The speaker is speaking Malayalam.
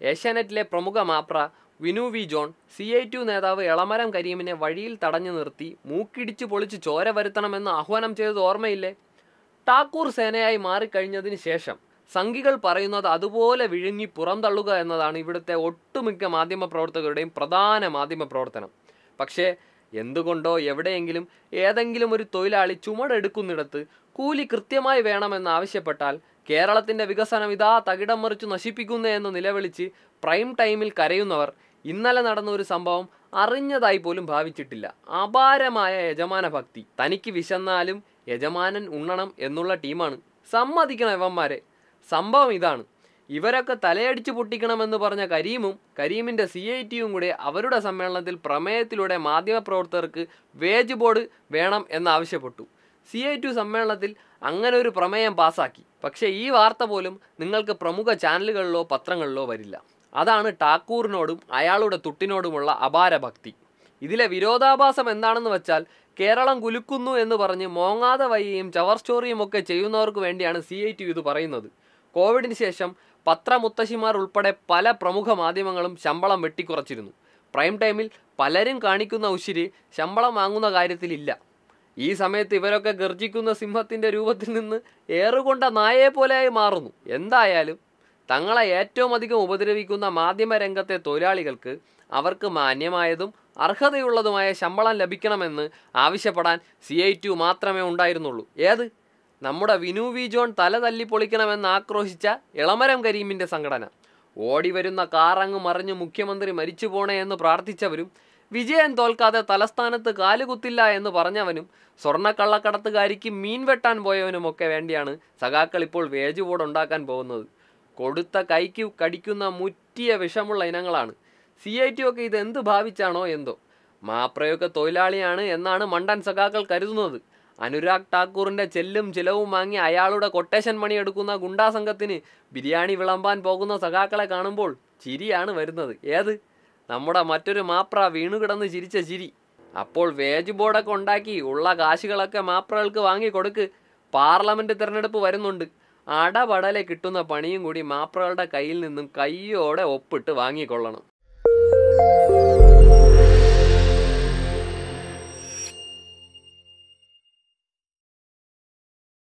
ഏഷ്യാനെറ്റിലെ പ്രമുഖ മാപ്ര Vinu V John C I TU നേതാവ് എളമരം കരീമിനെ വഴിയിൽ തടഞ്ഞു നിർത്തി മൂക്കിടിച്ചു പൊളിച്ച് ചോര വരുത്തണമെന്ന് ആഹ്വാനം ചെയ്തത് ഓർമ്മയില്ലേ ടാക്കൂർ സേനയായി മാറിക്കഴിഞ്ഞതിന് ശേഷം സംഘികൾ പറയുന്നത് അതുപോലെ വിഴുങ്ങി പുറന്തള്ളുക എന്നതാണ് ഇവിടുത്തെ ഒട്ടുമിക്ക മാധ്യമ പ്രവർത്തകരുടെയും പ്രധാന മാധ്യമ പ്രവർത്തനം പക്ഷേ എന്തുകൊണ്ടോ എവിടെയെങ്കിലും ഏതെങ്കിലും ഒരു തൊഴിലാളി ചുമടെടുക്കുന്നിടത്ത് കൂലി കൃത്യമായി വേണമെന്ന് ആവശ്യപ്പെട്ടാൽ കേരളത്തിന്റെ വികസനം ഇതാ തകിടം മറിച്ചു നശിപ്പിക്കുന്നേ എന്ന് നിലവിളിച്ച് പ്രൈം ടൈമിൽ കരയുന്നവർ ഇന്നലെ നടന്ന ഒരു സംഭവം അറിഞ്ഞതായി പോലും ഭാവിച്ചിട്ടില്ല അപാരമായ യജമാന ഭക്തി തനിക്ക് വിശന്നാലും യജമാനൻ ഉണ്ണണം എന്നുള്ള ടീമാണ് സമ്മതിക്കണം ഇവന്മാരെ സംഭവം ഇതാണ് ഇവരൊക്കെ തലയടിച്ചു പൊട്ടിക്കണമെന്ന് പറഞ്ഞ കരീമും കരീമിന്റെ സി ഐ ടിയും കൂടെ അവരുടെ സമ്മേളനത്തിൽ പ്രമേയത്തിലൂടെ മാധ്യമപ്രവർത്തകർക്ക് വേജ് ബോർഡ് വേണം എന്നാവശ്യപ്പെട്ടു സി ഐ ടു സമ്മേളനത്തിൽ അങ്ങനെ ഒരു പ്രമേയം പാസാക്കി പക്ഷേ ഈ വാർത്ത പോലും നിങ്ങൾക്ക് പ്രമുഖ ചാനലുകളിലോ പത്രങ്ങളിലോ വരില്ല അതാണ് ടാക്കൂറിനോടും അയാളുടെ തുട്ടിനോടുമുള്ള അപാര ഭക്തി ഇതിലെ വിരോധാഭാസം എന്താണെന്ന് വെച്ചാൽ കേരളം കുലുക്കുന്നു എന്ന് പറഞ്ഞ് മോങ്ങാതെ വയ്യയും ചവർ സ്റ്റോറിയും ഒക്കെ ചെയ്യുന്നവർക്ക് വേണ്ടിയാണ് സി ഐ ടി ഇത് പറയുന്നത് കോവിഡിന് ശേഷം പത്രമുത്തശ്ശിമാർ ഉൾപ്പെടെ പല പ്രമുഖ മാധ്യമങ്ങളും ശമ്പളം വെട്ടിക്കുറച്ചിരുന്നു പ്രൈം ടൈമിൽ പലരും കാണിക്കുന്ന ഉശിര് ശമ്പളം വാങ്ങുന്ന കാര്യത്തിലില്ല ഈ സമയത്ത് ഇവരൊക്കെ ഗർജിക്കുന്ന സിംഹത്തിന്റെ രൂപത്തിൽ നിന്ന് ഏറുകൊണ്ട നായയെ പോലെയായി മാറുന്നു എന്തായാലും തങ്ങളെ ഏറ്റവും അധികം ഉപദ്രവിക്കുന്ന മാധ്യമരംഗത്തെ തൊഴിലാളികൾക്ക് അവർക്ക് മാന്യമായതും അർഹതയുള്ളതുമായ ശമ്പളം ലഭിക്കണമെന്ന് ആവശ്യപ്പെടാൻ സി ഐ ടു മാത്രമേ ഉണ്ടായിരുന്നുള്ളൂ ഏത് നമ്മുടെ വിനു വി ജോൺ തല തല്ലി പൊളിക്കണമെന്ന് ആക്രോശിച്ച ഇളമരം കരീമിൻ്റെ സംഘടന ഓടി വരുന്ന കാറങ്ങ് മറിഞ്ഞ് മുഖ്യമന്ത്രി മരിച്ചു പോണേ എന്ന് പ്രാർത്ഥിച്ചവരും വിജയൻ തോൽക്കാതെ തലസ്ഥാനത്ത് കാലുകുത്തില്ല എന്ന് പറഞ്ഞവനും സ്വർണ്ണക്കള്ളക്കടത്തുകാരിക്ക് മീൻ വെട്ടാൻ പോയവനുമൊക്കെ വേണ്ടിയാണ് സഖാക്കൾ ഇപ്പോൾ വേജ് ബോർഡ് ഉണ്ടാക്കാൻ പോകുന്നത് കൊടുത്ത കൈക്ക് കടിക്കുന്ന മുറ്റിയ വിഷമുള്ള ഇനങ്ങളാണ് സി ഐ ടി ഒക്കെ ഇത് എന്ത് ഭാവിച്ചാണോ എന്തോ മാപ്രയൊക്കെ തൊഴിലാളിയാണ് എന്നാണ് മണ്ടൻ സഖാക്കൾ കരുതുന്നത് അനുരാഗ് ഠാക്കൂറിന്റെ ചെല്ലും ചിലവും വാങ്ങി അയാളുടെ കൊട്ടേഷൻ മണി എടുക്കുന്ന ഗുണ്ടാ സംഘത്തിന് ബിരിയാണി വിളമ്പാൻ പോകുന്ന സഖാക്കളെ കാണുമ്പോൾ ചിരിയാണ് വരുന്നത് ഏത് നമ്മുടെ മറ്റൊരു മാപ്ര വീണുകിടന്ന് ചിരിച്ച ചിരി അപ്പോൾ വേജ് ബോർഡൊക്കെ ഉണ്ടാക്കി ഉള്ള കാശുകളൊക്കെ മാപ്രകൾക്ക് വാങ്ങി കൊടുക്ക് പാർലമെന്റ് തിരഞ്ഞെടുപ്പ് വരുന്നുണ്ട് അടപടലെ കിട്ടുന്ന പണിയും കൂടി മാപ്രകളുടെ കയ്യിൽ നിന്നും കയ്യോടെ ഒപ്പിട്ട് വാങ്ങിക്കൊള്ളണം